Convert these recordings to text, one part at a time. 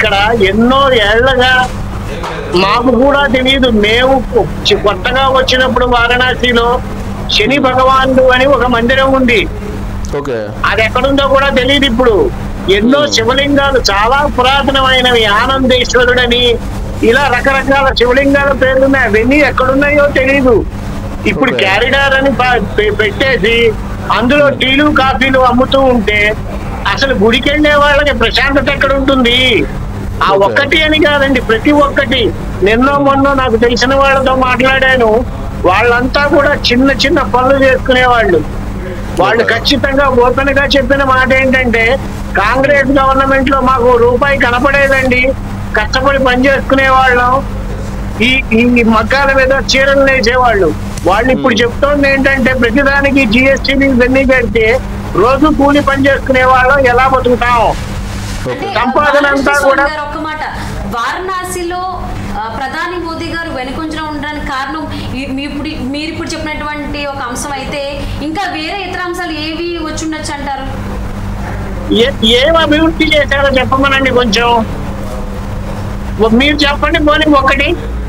ఇక్కడ ఎన్నో ఏళ్లగా మాకు కూడా తెలియదు మేము చి- కొత్తగా వచ్చినప్పుడు వారణాసిలో శని భగవానుడు అని ఒక మందిరం ఉంది ఓకే అది ఎక్కడుందో కూడా తెలియదు ఇప్పుడు ఎన్నో శివలింగాలు చాలా పురాతనమైనవి ఆనందేశ్వరుడని ఇలా రకరకాల శివలింగాల పేర్లు ఉన్నాయి అవన్నీ ఎక్కడున్నాయో తెలియదు ఇప్పుడు Okay. క్యారిడార్ అని ప- పె- పెట్టేసి అందులో టీలు కాఫీలు అమ్ముతూ ఉంటే అసలు గుడికి వెళ్ళే వాళ్ళకి ప్రశాంతత ఎక్కడ ఉంటుంది ఆ Okay. ఒక్కటి అని కాదండి ప్రతి ఒక్కటి నిన్నో మొన్న నాకు తెలిసిన వాళ్ళతో మాట్లాడాను వాళ్ళంతా కూడా చిన్న చిన్న పనులు చేసుకునేవాళ్ళు వాళ్ళు Okay. ఖచ్చితంగా ఓపెన్ గా చెప్పిన మాట ఏంటంటే కాంగ్రెస్ గవర్నమెంట్ లో మాకు రూపాయి కనపడేదండి కష్టపడి పని చేసుకునే వాళ్ళం ఈ ఈ మగ్గాల మీద చీరలు నేసేవాళ్ళు వాళ్ళు ఇప్పుడు చెప్తోంది ఏంటంటే ప్రతిదానికి జిఎస్టీ ఇవన్నీ కడితే రోజు కూలి పని చేసుకునే వాళ్ళం ఎలా బతుకుతాం ఓకే సంపాదన అంతా బాలకృష్ణ కూడా- గారు ఒక్క మాట వారణాసిలో ఆ, ప్రధాని మోదీ గారు వెనుకొంజలో ఉండడానికి కారణం ఈ- మీ ఇప్పుడు మీరు ఇప్పుడు చెప్పినటువంటి ఒక అంశం అయితే ఇంకా వేరే ఇతర అంశాలు ఏవి వచ్చి ఉండొచ్చు అంటారు ఏ- ఏం అభివృద్ధి చేశారో చెప్పమనండి కొంచెం ఓ- మీరు చెప్పండి పోనీ ఒకటి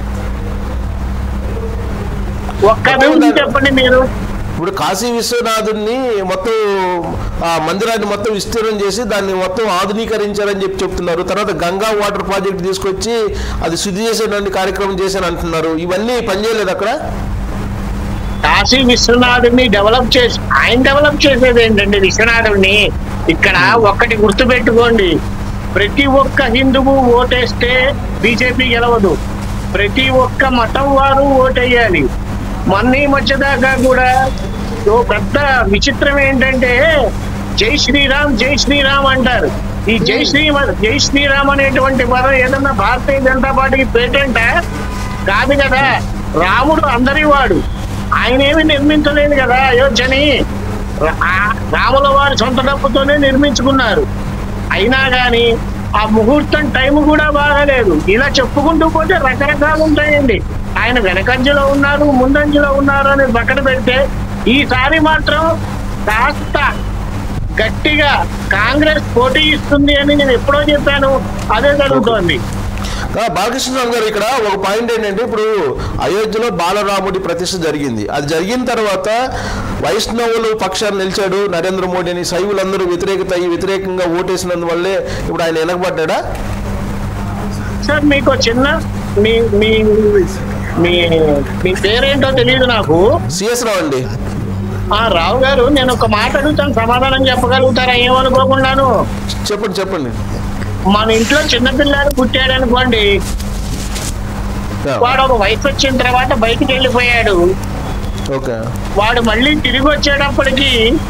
ఒక్క అభివృద్ధి చెప్పండి మీరు ఇప్పుడు కాశీ విశ్వనాథుని మొత్తం ఆ మందిరాన్ని మొత్తం విస్తీర్ణం చేసి దాన్ని మొత్తం ఆధునీకరించారని చెప్పి చెప్తున్నారు తర్వాత గంగా వాటర్ ప్రాజెక్ట్ తీసుకొచ్చి అది శుద్ధి చేసేటువంటి కార్యక్రమం చేశాను అంటున్నారు ఇవన్నీ పనిచేయలేదు అక్కడ కాశీ విశ్వనాథుడిని డెవలప్ చేసి ఆయన డెవలప్ చేసేది ఏంటండి విశ్వనాథుడిని ఇక్కడ ఒక్కటి గుర్తు పెట్టుకోండి ప్రతి ఒక్క హిందువు ఓటేస్తే బీజేపీ గెలవదు ప్రతి ఒక్క మతం వారు ఓటేయాలి మొన్న ఈ మధ్య దాకా కూడా ఓ పెద్ద విచిత్రం ఏంటంటే జై శ్రీరామ్ జై శ్రీరామ్ అంటారు ఈ జై శ్రీ జై శ్రీరామ్ అనేటువంటి పదం ఏదన్నా భారతీయ జనతా పార్టీకి పేటెంటా కాదు కదా రాముడు అందరి వాడు ఆయన ఏమి నిర్మించలేదు కదా అయోధ్యని రా- ఆ రాముల వారి సొంత డబ్బుతోనే నిర్మించుకున్నారు అయినా గాని ఆ ముహూర్తం టైం కూడా బాగాలేదు ఇలా చెప్పుకుంటూ పోతే రకరకాలు ఉంటాయండి ఆయన వెనకంజలో ఉన్నారు ముందంజలో ఉన్నారు అని పక్కన పెడితే ఈసారి మాత్రం కాస్త గట్టిగా కాంగ్రెస్ పోటీ ఇస్తుంది అని నేను ఎప్పుడో చెప్పాను అదే జరుగుతోంది కా- బాలకృష్ణ గారు ఇక్కడ ఒక పాయింట్ ఏంటంటే ఇప్పుడు అయోధ్యలో బాలరాముడి ప్రతిష్ఠ జరిగింది అది జరిగిన తర్వాత వైష్ణవులు పక్షాన్ని నిలిచాడు నరేంద్ర మోడీ అని శైవులందరూ వ్యతిరేకత అయ్యి వ్యతిరేకంగా ఓటేసినందువల్లే ఇప్పుడు ఆయన వెనకబడ్డా సార్ మీకు చిన్న మీ మీ మీ మీ పేరేంటో తెలియదు నాకు సిఎస్ రావు అండి ఆ రావు గారు నేను ఒక మాట అడుగుతాను సమాధానం చెప్పగలుగుతారా ఏమనుకోకుండాను చెప్పండి చెప్పండి మన ఇంట్లో చిన్నపిల్లాడు పుట్టాడు అనుకోండి యా, వాడు ఒక వయసు వచ్చిన తర్వాత బయటికి వెళ్ళిపోయాడు ఓకే వాడు మళ్ళీ తిరిగి వచ్చేటప్పటికి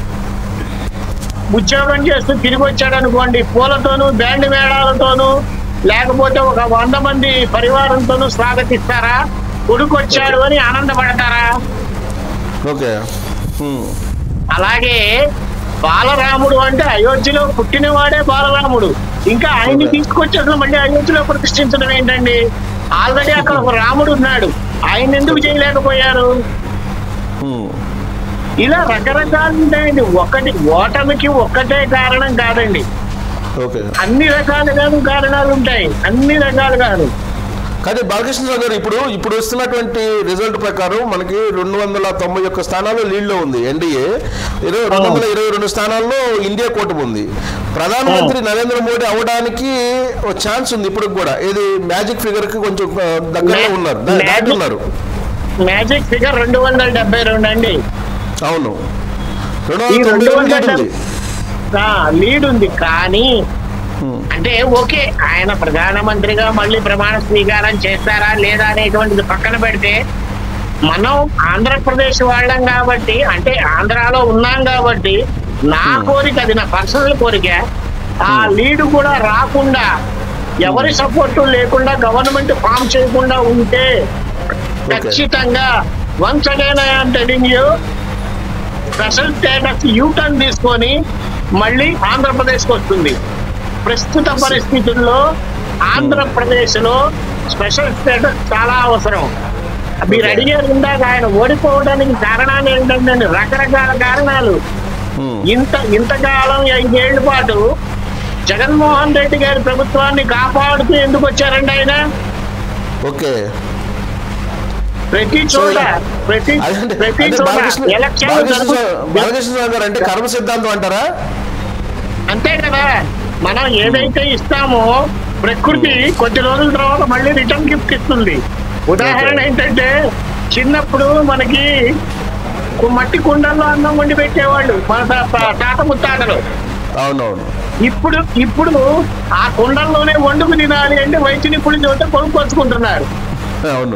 ఉద్యోగం చేస్తూ తిరిగి వచ్చాడు అనుకోండి పూలతోనూ బ్యాండ్ మేళాలతోనూ లేకపోతే ఒక వంద మంది పరివారంతోనూ స్వాగతిస్తారా కొడుకు వచ్చాడు అని ఆనందపడతారా ఓకే హ్మ్. అలాగే బాలరాముడు అంటే అయోధ్యలో పుట్టినవాడే బాలరాముడు ఇంకా ఆయన్ని Okay. తీసుకొచ్చి అసలు మళ్ళీ అయోధ్యలో ప్రతిష్ఠించడం ఏంటండి ఆల్రెడీ అక్కడ ఒక రాముడు ఉన్నాడు ఆయన ఎందుకు చేయలేకపోయారు హ్మ్. ఇలా రకరకాలు ఉంటాయండి ఒకటి ఓటమికి ఒక్కటే కారణం కాదండి ఓకే అన్ని రకాలుగాను కారణాలు ఉంటాయి అన్ని రకాలుగాను కానీ బాలకృష్ణ గారు ఇప్పుడు ఇప్పుడు వస్తున్నటువంటి రిజల్ట్ ప్రకారం మనకి రెండు వందల తొంభై ఒక్క స్థానాలు లీడ్లో ఉంది ఎన్డీఏ ఇరవై రెండు వందల ఇరవై రెండు స్థానాల్లో ఇండియా కూటమి ఉంది ప్రధానమంత్రి నరేంద్ర మోడీ అవడానికి ఒక ఛాన్స్ ఉంది ఇప్పుడు కూడా ఇది మ్యాజిక్ ఫిగర్ కి కొంచెం ఆ, దగ్గరలో మ్యా- ఉన్నారు దా- దాటి మ్యాజిక్- ఉన్నారు మ్యాజిక్ ఫిగర్ రెండు వందల డెబ్బై రెండు అండి అవును రెండు ఈ వందల రెండు తొంభై వందల లీడ్ ఉంది ఆ, లీడ్ ఉంది కానీ హ్మ్. అంటే ఓకే ఆయన ప్రధానమంత్రిగా మళ్ళీ ప్రమాణ స్వీకారం చేస్తారా లేదా అనేటువంటిది పక్కన పెడితే మనం ఆంధ్రప్రదేశ్ వాళ్ళం కాబట్టి అంటే ఆంధ్రాలో ఉన్నాం కాబట్టి నా కోరిక అది నా పర్సనల్ కోరిక ఆ లీడ్ కూడా రాకుండా ఎవరి సపోర్టు లేకుండా గవర్నమెంట్ ఫామ్ చేయకుండా ఉంటే ఖచ్చితంగా once again I'm telling you special status U turn తీసుకొని మళ్ళీ ఆంధ్రప్రదేశ్కి వస్తుంది ప్రస్తుత పరిస్థితుల్లో ఆంధ్రప్రదేశ్ లో స్పెషల్ స్టేటస్ చాలా అవసరం మీరు Okay. అడిగారు ఇందాక ఆయన ఓడిపోవడానికి కారణాలు ఏంటంటే రకరకాల కారణాలు హ్మ్. ఇంత ఇంతకాలం ఐదేళ్ల పాటు జగన్మోహన్ రెడ్డి గారి ప్రభుత్వాన్ని కాపాడుతూ ఎందుకు వచ్చారండి ఆయన ఓకే ప్రతి చోట ప్రతి అంటే ప్రతి అంటే చోట బాలకృష్ణ ఎలక్షన్ బాలకృష్ణ జరుగు- బాలకృష్ణ గారు అంటే కర్మ సిద్ధాంతం అంటారా అంతే కదా మనం ఏదైతే ఇస్తామో ప్రకృతి కొద్ది రోజుల తర్వాత మళ్ళీ రిటర్న్ గిఫ్ట్ ఇస్తుంది ఉదాహరణ Okay. ఏంటంటే చిన్నప్పుడు మనకి కు- మట్టి కుండల్లో అన్నం వండి పెట్టేవాళ్ళు మన తా- తా- తాత ముత్తాతలు అవునవును ఇప్పుడు ఇప్పుడు ఆ కుండల్లోనే వండుకు తినాలి అంటే వైద్య నిపుణులు చోట కొనుక్కొచ్చుకుంటున్నారు అవును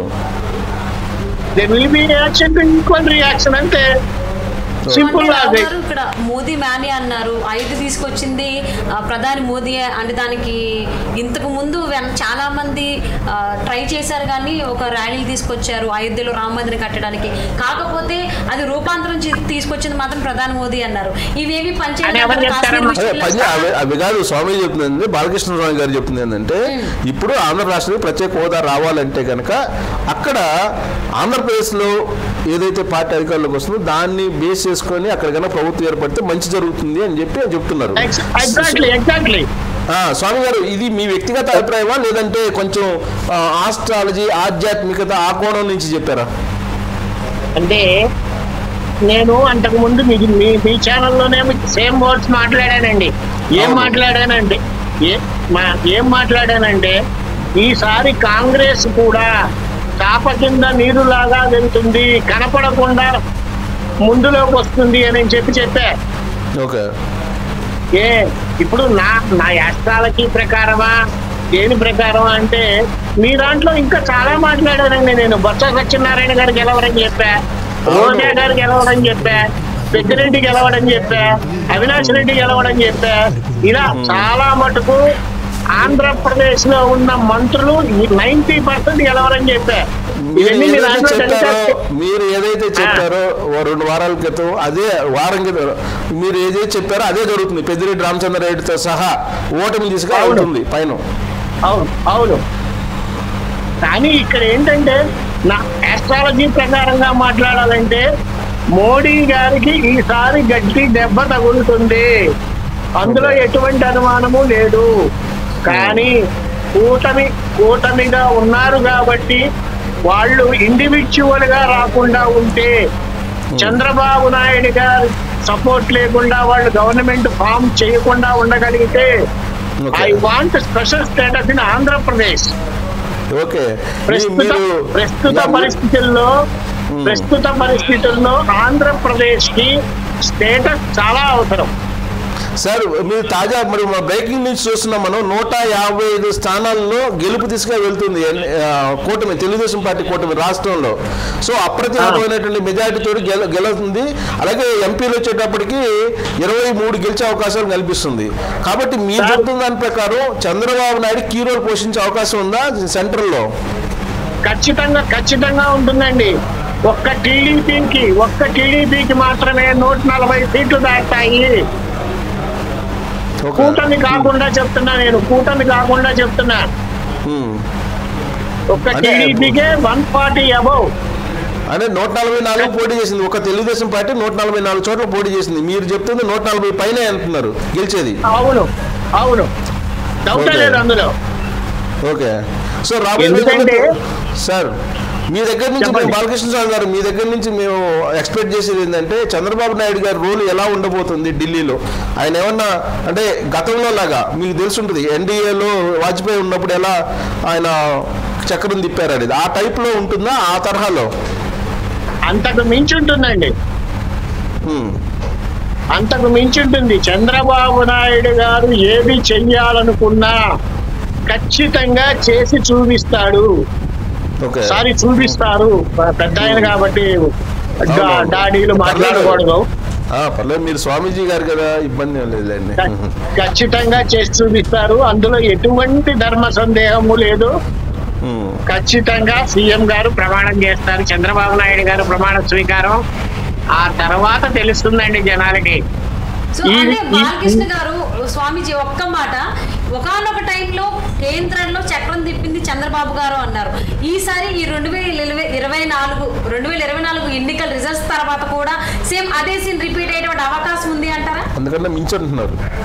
they will be reaction to equal reaction అంటే సింపుల్ అంటే రావు లాజిక్ గారు ఇక్కడ మోదీ మ్యానే అన్నారు ఐదు తీసుకొచ్చింది ఆ, ప్రధాని మోదీ అంటే దానికి ఇంతకు ముందు వెన్- చాలా మంది ట్రై చేశారు కానీ ఒక ర్యాలీలు తీసుకొచ్చారు అయోధ్యలో రామ మందిరం కట్టడానికి కాకపోతే అది రూపాంతరం చే- తీసుకొచ్చింది మాత్రం ప్రధాని మోదీ అన్నారు ఇవేమి అని ఎవరు చెప్తారమ్మా? అదే పని అవి అవి కాదు స్వామి చెప్తుంది బాలకృష్ణ స్వామి గారు చెప్తుంది ఏంటంటే ఇప్పుడు ఆంధ్ర రాష్ట్రానికి ప్రత్యేక హోదా రావాలంటే కనుక అక్కడ ఆంధ్రప్రదేశ్లో ఏదైతే పార్టీ అధికారంలోకి వస్తుందో దాన్ని బేస్ చేసుకొని అక్కడ కనుక ప్రభుత్వం ఏర్పడితే మంచి జరుగుతుంది అని చెప్పి చెప్తున్నారు ఎగ్జాక్ట్లీ ఎగ్జాక్ట్లీ ఆ, స్వామి గారు ఇది మీ వ్యక్తిగత అభిప్రాయమా లేదంటే కొంచెం ఆస్ట్రాలజీ ఆధ్యాత్మికత ఆ కోణం నుంచి చెప్పారా అంటే నేను అంతకు ముందు మీ మీ మీ ఛానల్లోనే సేమ్ వర్డ్స్ మాట్లాడానండి ఏం అవును. మాట్లాడానంటే ఏ మా ఏం మాట్లాడానంటే ఈసారి కాంగ్రెస్ కూడా చాప కింద నీరులాగా వెళ్తుంది కనపడకుండా ముందులోకి వస్తుంది అని చెప్పి చెప్పా ఓకే ఏ ఇప్పుడు నా నా యాస్ట్రాలజీ ప్రకారమా దేని ప్రకారం అంటే మీ దాంట్లో ఇంకా చాలా మాట్లాడానండి నేను బొత్స సత్యనారాయణ గారు గెలవరని చెప్పా రోజా గారు గెలవడని చెప్పా పెద్దిరెడ్డి గెలవడం చెప్పా అవినాష్ రెడ్డి గెలవడం చెప్పా ఇలా చాలా మటుకు ఆంధ్రప్రదేశ్ లో ఉన్న మంత్రులు నైన్టీ పర్సెంట్ గెలవరని చెప్పా మీరు ఇవన్నీ మీ ఏదైతే దాంట్లో చెప్పారో తెలిసే- మీరు ఏదైతే చెప్పారో ఓ రెండు వారాల క్రితం అదే వారం క్రితం మీరు ఏదైతే చెప్పారో అదే జరుగుతుంది పెద్దిరెడ్డి రామచంద్రారెడ్డితో సహా ఓటమి తీసుకు అవును. అవుతుంది పైన అవును అవును కానీ ఇక్కడ ఏంటంటే నా ఆస్ట్రాలజీ ప్రకారంగా మాట్లాడాలంటే మోడీ గారికి ఈసారి గట్టి దెబ్బ తగులుతుంది అందులో ఎటువంటి అనుమానము లేదు కానీ కూటమి కూటమిగా ఉన్నారు కాబట్టి వాళ్ళు ఇండివిజువల్ గా రాకుండా ఉంటే చంద్రబాబు నాయుడు గారి సపోర్ట్ లేకుండా వాళ్ళు గవర్నమెంట్ ఫామ్ చేయకుండా ఉండగలిగితే okay. I want special status in Andhra Pradesh okay ప్రస్తుత మీరు ప్రస్తుత యా, పరిస్థితుల్లో ప్రస్తుత పరిస్థితుల్లో ఆంధ్రప్రదేశ్ కి స్టేటస్ చాలా అవసరం సార్ మీరు తాజా మరి మా బ్రేకింగ్ న్యూస్ చూస్తున్నాం మనం నూట యాభై ఐదు స్థానాల్లో గెలుపు తీసుకుని వెళ్తుంది ఎన్- ఆ, కూటమి తెలుగుదేశం పార్టీ కూటమి రాష్ట్రంలో సో అప్రతిహతమైనటువంటి మెజారిటీతో గెల గెలుతుంది అలాగే ఎంపీలు వచ్చేటప్పటికి ఇరవై మూడు గెలిచే అవకాశాలు కల్పిస్తుంది కాబట్టి మీరు చెప్తున్న దాని ప్రకారం చంద్రబాబు నాయుడు కీ రోల్ పోషించే అవకాశం ఉందా సెంట్రల్లో ఖచ్చితంగా ఖచ్చితంగా ఉంటుందండి ఒక్క టీడీపీకి ఒక్క టీడీపీకి మాత్రమే నూట నలభై సీట్లు దాటాయి ఓకే. కూటమి కాకుండా చెప్తున్నా నేను కూటమి కాకుండా చెప్తున్నా ఉమ్. ఒక్క అంటే- టీడీపీకే వన్ ఫార్టీ అబౌవ్ అంటే నూట నలభై నాలుగు పోటీ చేసింది ఒక తెలుగుదేశం పార్టీ నూట నలభై నాలుగు చోట్ల పోటీ చేసింది మీరు చెప్తుంది నూట నలభై పైన అంటున్నారు గెలిచేది అవును అవును డౌటే ఓకే. లేదు అందులో ఓకే సో రాబోయే ఎందుకంటే- రోజుల్లో- సార్ మీ దగ్గర నుంచి చెప్పండి. మేము బాలకృష్ణ స్వామి గారు మీ దగ్గర నుంచి మేము ఎక్స్పెక్ట్ చేసేది ఏంటంటే చంద్రబాబు నాయుడు గారి రోల్ ఎలా ఉండబోతుంది ఢిల్లీలో ఆయన ఏమన్నా అంటే గతంలో లాగా మీకు తెలుసుంటుంది ఎన్డీఏలో వాజ్పేయి ఉన్నప్పుడు ఎలా ఆయన చక్రం తిప్పారు అనేది ఆ టైప్లో ఉంటుందా ఆ తరహాలో అంతకు మించి ఉంటుందండి హ్మ్. అంతకు మించి ఉంటుంది చంద్రబాబు నాయుడు గారు ఏది చెయ్యాలనుకున్నా ఖచ్చితంగా చేసి చూపిస్తాడు ఓకే సారి చూపిస్తారు పెద్ద ఆయన కాబట్టి డా- అవునవును. డాడీలు మాట్లాడకూడదు ఆ, పర్లేదు మీరు స్వామీజీ గారు కదా ఇబ్బంది ఏం లేదులేండి ఖ- ఖచ్చితంగా చేసి చూపిస్తారు అందులో ఎటువంటి ధర్మ సందేహము లేదు హ్మ్. ఖచ్చితంగా సీఎం గారు ప్రమాణం చేస్తారు చంద్రబాబు నాయుడు గారు ప్రమాణ స్వీకారం ఆ తర్వాత తెలుస్తుందండి జనాలకి సో ఈ- అంటే ఈ- బాలకృష్ణ గారు స్వామీజీ ఒక్క మాట ఒకనొక టైంలో కేంద్రంలో చక్రం తిప్పింది చంద్రబాబు గారు అన్నారు ఈసారి ఈ రెండు వేల ఇరవై ఇరవై నాలుగు రెండు వేల ఇరవై నాలుగు ఎన్నికల రిజల్ట్స్ తర్వాత కూడా సేమ్ అదే సీన్ రిపీట్ అయ్యేటువంటి అవకాశం ఉంది అంటారా అందుకన్నా మించి అంటున్నారు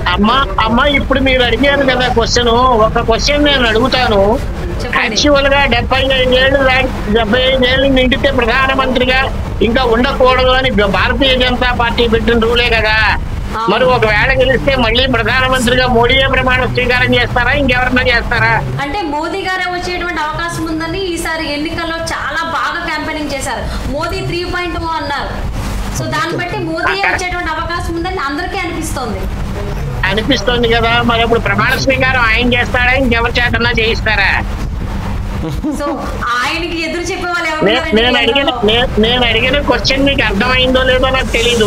అమ్మ అమ్మ ఇప్పుడు మీరు అడిగారు కదా క్వశ్చన్ ఒక క్వశ్చన్ నేను అడుగుతాను చెప్పండి యాక్చువల్ గా డెబ్బై ఐదేళ్లు రా- డెబ్బై ఐదేళ్లు నిండితే ప్రధానమంత్రిగా ఇంకా ఉండకూడదు అని భారతీయ జనతా పార్టీ పెట్టిన రూలే కదా అవును. మరి ఒకవేళ గెలిస్తే మళ్ళీ ప్రధానమంత్రిగా మోడీయే ప్రమాణ స్వీకారం చేస్తారా ఇంకెవరన్నా చేస్తారా అంటే మోదీ గారే వచ్చేటువంటి అవకాశం ఉందని ఈసారి ఎన్నికల్లో చాలా బాగా క్యాంపెయినింగ్ చేశారు మోదీ త్రీ పాయింట్ అన్నారు సో దాన్ని బట్టి మోదీ వచ్చేటువంటి అవకాశం ఉందని అందరికీ అనిపిస్తోంది అనిపిస్తోంది కదా మరి అప్పుడు ప్రమాణ స్వీకారం ఆయన చేస్తాడా ఇంకెవరి చేతన్నా చేయిస్తారా సో ఆయనకి ఎదురు చెప్పే వాళ్ళు ఎవరు నే- ఉన్నారండి నేను అడిగిన కేంద్రంలో? నే- నేను అడిగిన క్వశ్చన్ మీకు అర్థమైందో లేదో నాకు తెలీదు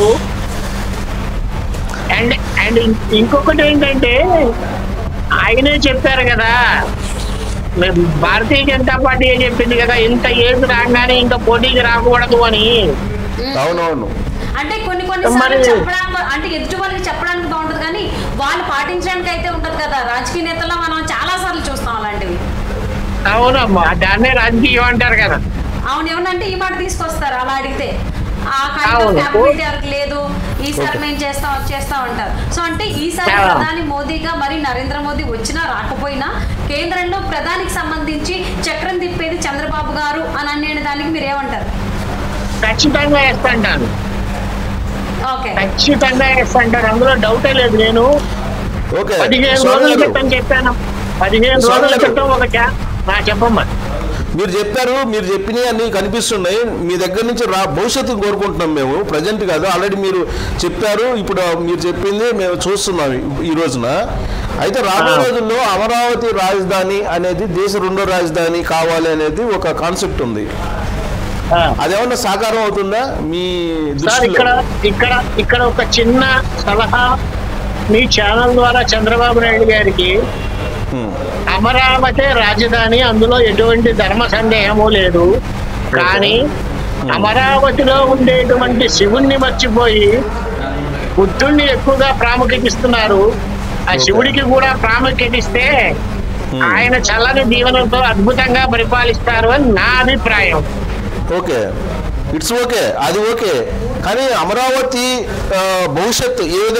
అండ్ అండ్ ఇం- ఇంకొకటి ఏంటంటే ఆయనే చెప్పారు కదా మేము భారతీయ జనతా పార్టీ చెప్పింది కదా ఇంత ఏజ్ రాగానే ఇంకా పోటీకి రాకూడదు అని అవునవును అంటే కొన్ని కొన్ని మరి- సార్లు చెప్పడానికి అంటే ఎదుటి వాళ్ళకి చెప్పడానికి బాగుంటుంది కానీ వాళ్ళు పాటించడానికి అయితే ఉంటది కదా రాజకీయ నేతల్లో మనం చాలా సార్లు చూస్తాం అలాంటివి అవునమ్మా దాన్నే రాజకీయం అంటారు కదా అవును ఏమన్నంటే ఈ మాట తీసుకొస్తారు అలా అడిగితే ఆ కైండ్ ఆఫ్ అవును. క్యాపబిలిటీ ఎవరికి లేదు ఈసారి మేము చేస్తాం అది చేస్తాం అంటారు సో అంటే ఈసారి అవును. ప్రధాని మోదీగా మరి నరేంద్ర మోదీ వచ్చినా రాకపోయినా కేంద్రంలో ప్రధానికి సంబంధించి చక్రం తిప్పేది చంద్రబాబు గారు అని అనే దానికి మీరు ఏమంటారు ఖచ్చితంగా వేస్తాంటాను ఓకే ఖచ్చితంగా వేస్తాంటాను అందులో డౌటే లేదు నేను ఓకే పదిహేను స్వామి రోజుల గారు, క్రితం చెప్పాను పదిహేను స్వామి రోజుల గారు. క్రితం ఒక క్యా నా చెప్పమ్మా మీరు చెప్పారు మీరు చెప్పినవి అన్ని కనిపిస్తున్నాయి మీ దగ్గర నుంచి రా భవిష్యత్తు కోరుకుంటున్నాం మేము ప్రజెంట్ కాదు ఆల్రెడీ మీరు చెప్పారు ఇప్పుడు మీరు చెప్పింది మేము చూస్తున్నాం ఈ- ఈ రోజున అయితే రాబోయే ఆ. రోజుల్లో అమరావతి రాజధాని అనేది దేశ రెండో రాజధాని కావాలి అనేది ఒక కాన్సెప్ట్ ఉంది ఆ. అదేమన్నా సాకారం అవుతుందా మీ సార్ దృష్టిలో ఇక్కడ ఇక్కడ ఇక్కడ ఒక చిన్న సలహా మీ ఛానల్ ద్వారా చంద్రబాబు నాయుడు గారికి హ్మ్. అమరావతి రాజధాని అందులో ఎటువంటి ధర్మ సందేహము లేదు కానీ అమరావతిలో ఉండేటువంటి శివుణ్ణి మర్చిపోయి బుద్ధుణ్ణి ఎక్కువగా ప్రాముఖ్యత ఇస్తున్నారు ఆ Okay. శివుడికి కూడా ప్రాముఖ్యత ఇస్తే Hmm. ఆయన చల్లని దీవెనతో అద్భుతంగా పరిపాలిస్తారు అని నా అభిప్రాయం ఓకే ఇట్స్ ఓకే అది ఓకే కానీ అమరావతి ఆ, భవిష్యత్తు ఏ విధంగా